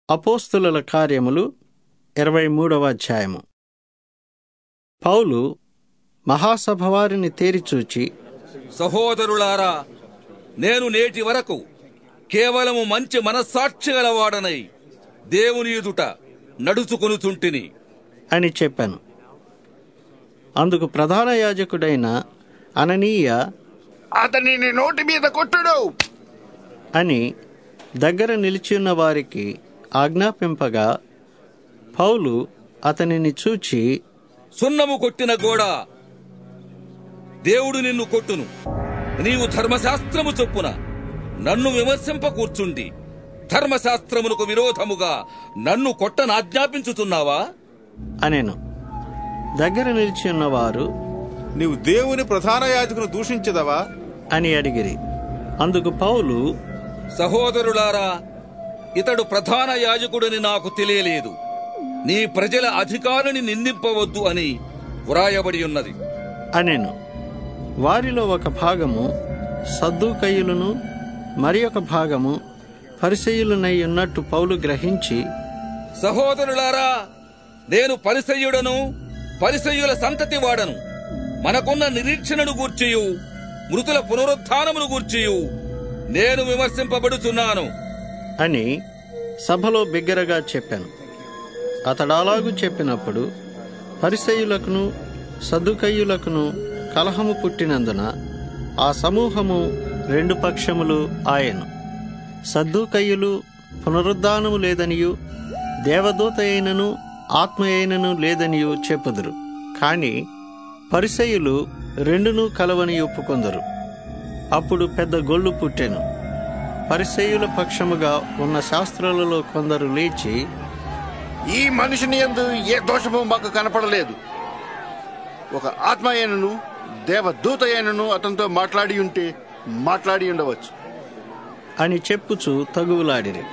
అపోస్తుల కార్యములు ఇరవై మూడవ అధ్యాయము పౌలు మహాసభ వారిని తేరిచూచి సహోదరులారా నేను నేటి వరకు కేవలము మంచి మనస్సాక్షి గలవాడనై దేవుని ఎదుట నడుచుకొనుచుంటిని అని చెప్పాను అందుకు ప్రధాన యాజకుడైన అననీయ అతనిని నోటి మీద కొట్టుడు అని దగ్గర నిలిచియున్న వారికి ఆజ్ఞాపింపగా పౌలు అతనిని చూచి సున్నము కొట్టిన గోడ దేవుడు నిన్ను కొట్టును నీవు ధర్మశాస్త్రము చొప్పున నన్ను విమర్శింప కూర్చుండి ధర్మశాస్త్రమునకు విరోధముగా నన్ను కొట్టనాజ్ఞాపించుతున్నావా అనెను దగ్గర నిలిచియున్న వారు నీవు దేవుని ప్రధాన యాజకును దూషించదవా అని అడిగిరి అందుకు పౌలు సహోదరులారా ఇతడు ప్రధాన యాజకుడని నాకు తెలియలేదు నీ ప్రజల అధికారిని నిందింపవద్దు అని వ్రాయబడి ఉన్నది అనెను వారిలో ఒక భాగము సద్దుకయ్యులను మరి ఒక భాగము పరిసయులనై ఉన్నట్టు పౌలు గ్రహించి సహోదరులారా నేను పరిసయ్యుడను పరిసయ్యుల సంతతి వాడను మనకున్న నిరీక్షణను గూర్చియు మృతుల పునరుత్థానమును గూర్చియు నేను విమర్శింపబడుతున్నాను అని సభలో బిగ్గరగా చెప్పాను అతడు అలాగు చెప్పినప్పుడు పరిసయులకును సద్దుకయ్యులకును కలహము పుట్టినందున ఆ సమూహము రెండు పక్షములు ఆయను సద్దుకయ్యులు పునరుద్ధానము లేదనియు దేవదూత అయినను ఆత్మ అయినను లేదనియు చెప్పుదురు కాని పరిసయులు రెండును కలవని ఒప్పుకొందరు అప్పుడు పెద్ద గొల్లు పుట్టెను పరిసయుల పక్షముగా ఉన్న శాస్త్రులలో కొందరు లేచి ఈ మనిషిని ఎందు ఏ దోషము మాకు కనపడలేదు ఒక ఆత్మ అయినను దేవదూత అయినను అతనితో మాట్లాడి ఉంటే మాట్లాడి ఉండవచ్చు అని చెప్పుచు తగువులాడిరి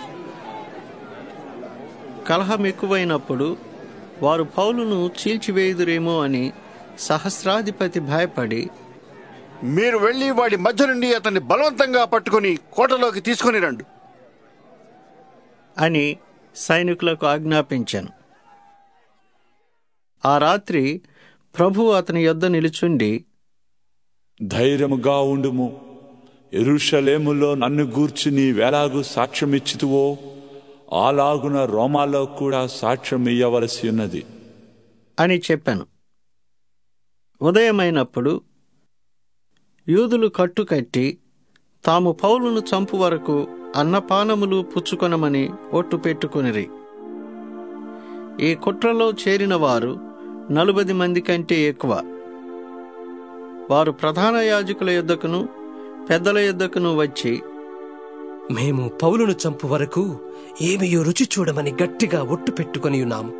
కలహం ఎక్కువైనప్పుడు వారు పౌలును చీల్చివేయుదురేమో అని సహస్రాధిపతి భయపడి మీరు వెళ్ళి వాడి మధ్య నుండి అతన్ని బలవంతంగా పట్టుకొని కోటలోకి తీసుకొని రండు అని సైనికులకు ఆజ్ఞాపించాను ఆ రాత్రి ప్రభు అతని యొద్ద నిలుచుండి ధైర్యముగా ఉండుము ఎరుషలేములో నన్ను గూర్చి నీవెలాగు సాక్ష్యమిచ్చుతువో అలాగున రోమాలో కూడా సాక్ష్యం ఇయ్యవలసి ఉన్నది అని చెప్పాను ఉదయమైనప్పుడు యూదులు కట్టుకట్టి తాము పౌలును చంపు వరకు అన్నపానములు పుచ్చుకొనమని ఒట్టు పెట్టుకొనిరి ఈ కుట్రలో చేరిన వారు నలుబది మంది కంటే ఎక్కువ వారు ప్రధాన యాజకుల యొద్దకును పెద్దల యొద్దకును వచ్చి మేము పౌలును చంపు వరకు ఏమియో రుచి చూడమని గట్టిగా ఒట్టు పెట్టుకొని ఉన్నాము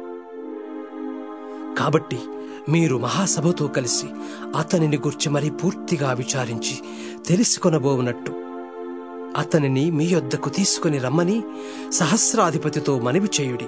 కాబట్టి మీరు మహాసభతో కలిసి అతనిని గుర్చి మరీ పూర్తిగా విచారించి తెలుసుకొనబోవునట్టు అతనిని మీ యొద్దకు తీసుకుని రమ్మని సహస్రాధిపతితో మనవి చేయుడి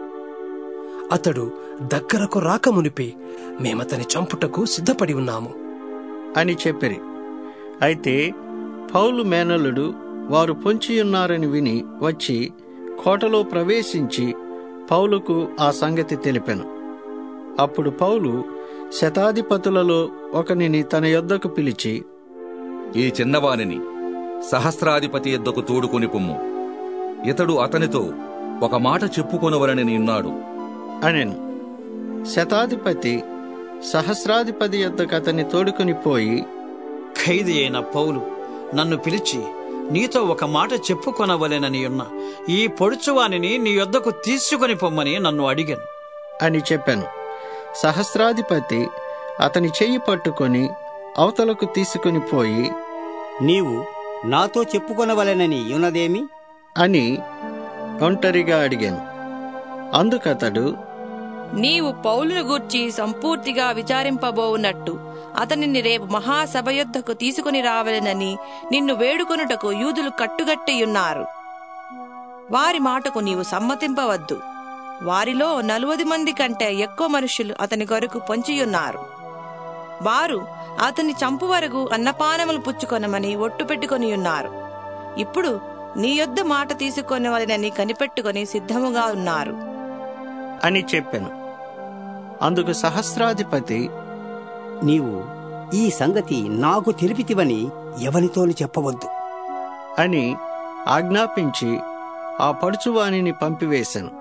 అతడు దగ్గరకు రాకమునిపే మేమతని చంపుటకు సిద్ధపడి ఉన్నాము అని చెప్పిరి అయితే పౌలు మేనల్లుడు వారు పొంచియున్నారని విని వచ్చి కోటలో ప్రవేశించి పౌలుకు ఆ సంగతి తెలిపెను అప్పుడు పౌలు శతాధిపతులలో ఒకనిని తన యొద్దకు పిలిచి ఈ చిన్నవానిని సహస్రాధిపతి ఎద్దకు తోడుకొని పొమ్ము ఇతడు అతనితో ఒక మాట చెప్పుకొనవలనని ఉన్నాడు అనెను శతాధిపతి సహస్రాధిపతి యొద్దకు అతన్ని తోడుకొని పోయి ఖైదీ అయిన పౌలు నన్ను పిలిచి నీతో ఒక మాట చెప్పుకొనవలెనని ఉన్న ఈ పొడుచువానిని నీ యొద్దకు తీసుకుని పొమ్మని నన్ను అడిగాను అని చెప్పాను సహస్రాధిపతి అతని చెయ్యి పట్టుకొని అవతలకు తీసుకుని పోయి నీవు నాతో చెప్పుకొనవలెనని ఉన్నదేమి అని ఒంటరిగా అడిగాను అందుకతడు నీవు పౌలును గూర్చి సంపూర్తిగా విచారింపబోవున్నట్టు అతనిని రేపు మహాసభ యొద్దకు తీసుకుని రావలెనని నిన్ను వేడుకొనుటకు యూదులు కట్టుగట్టియున్నారు వారి మాటకు నీవు సమ్మతింపవద్దు వారిలో నలువది మంది కంటే ఎక్కువ మనుషులు అతని కొరకు పొంచియున్నారు వారు అతని చంపు వరకు అన్నపానములు పుచ్చుకొనమని ఒట్టు పెట్టుకొని ఉన్నారు ఇప్పుడు నీ యొద్ద మాట తీసుకొనవలెనని కనిపెట్టుకొని సిద్ధముగా ఉన్నారు అని చెప్పాను అందుకు సహస్రాధిపతి నీవు ఈ సంగతి నాకు తెలిపితివని ఎవరితోని చెప్పవద్దు అని ఆజ్ఞాపించి ఆ పడుచువానిని పంపివేశాను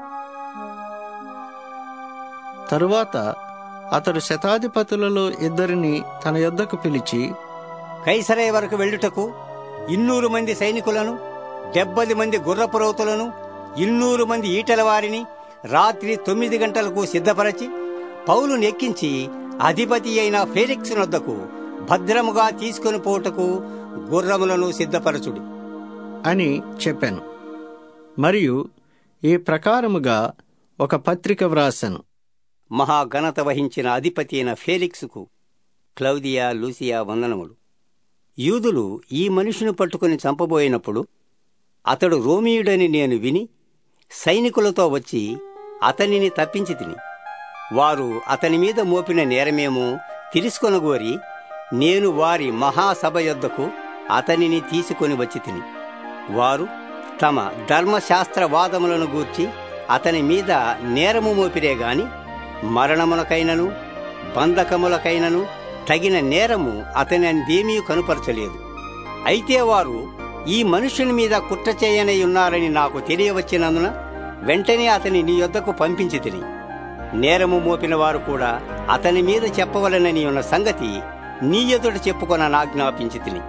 తరువాత అతడు శతాధిపతులలో ఇద్దరిని తన యొద్దకు పిలిచి కైసరే వరకు వెళ్ళుటకు ఇన్నూరు మంది సైనికులను డెబ్బది మంది గుర్రపు రౌతులను ఇన్నూరు మంది ఈటల వారిని రాత్రి తొమ్మిది గంటలకు సిద్ధపరచి పౌలును ఎక్కించి అధిపతి అయిన ఫేలిక్స్ నొద్దకు భద్రముగా తీసుకొని పోటకు గుర్రములను సిద్ధపరచుడి అని చెప్పాను మరియు ఈ ప్రకారముగా ఒక పత్రిక వ్రాసను మహాఘనత వహించిన అధిపతి అయిన ఫేలిక్స్కు క్లౌదియా లూసియా వందనములు యూదులు ఈ మనుషుని పట్టుకుని చంపబోయినప్పుడు అతడు రోమియుడని నేను విని సైనికులతో వచ్చి అతనిని తప్పించి తిని వారు అతని మీద మోపిన నేరమేమో తెలుసుకొనగోరి నేను వారి మహాసభ యొద్దకు అతనిని తీసుకొని వచ్చి తిని వారు తమ ధర్మశాస్త్ర వాదములను గూర్చి అతని మీద నేరము మోపిరే గాని మరణములకైనను బంధకములకైనను తగిన నేరము అతని అందేమీ కనుపరచలేదు అయితే వారు ఈ మనుషుని మీద కుట్ర చేయనై ఉన్నారని నాకు తెలియవచ్చినందున వెంటనే అతని నీ యొద్దకు పంపించి తిని నేరము మోపిన వారు కూడా అతని మీద చెప్పవలనని ఉన్న సంగతి నీ ఎదుట చెప్పుకొన నాజ్ఞాపించి తిని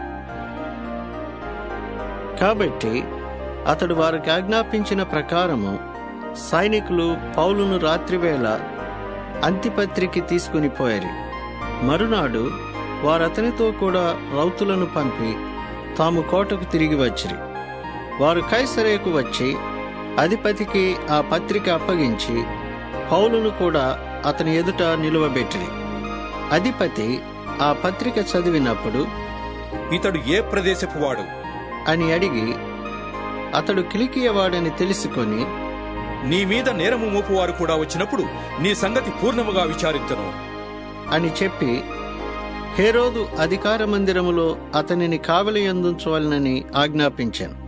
కాబట్టి అతడు వారికి ఆజ్ఞాపించిన ప్రకారము సైనికులు పౌలును రాత్రివేళ అంతిపత్రికి తీసుకుని పోయారు మరునాడు వారతనితో కూడా రౌతులను పంపి తాము కోటకు తిరిగి వచ్చిరి వారు కైసరేకు వచ్చి అధిపతికి ఆ పత్రిక అప్పగించి పౌలును కూడా అతని ఎదుట నిలువబెట్టిరి అధిపతి ఆ పత్రిక చదివినప్పుడు ఇతడు ఏ ప్రదేశపు వాడు అని అడిగి అతడు కిలికియవాడని తెలుసుకొని నీ మీద నేరము మోపువారు కూడా వచ్చినప్పుడు నీ సంగతి పూర్ణముగా విచారించను అని చెప్పి హేరోదు అధికార మందిరములో అతనిని కావలి ఎందుంచవలనని ఆజ్ఞాపించాను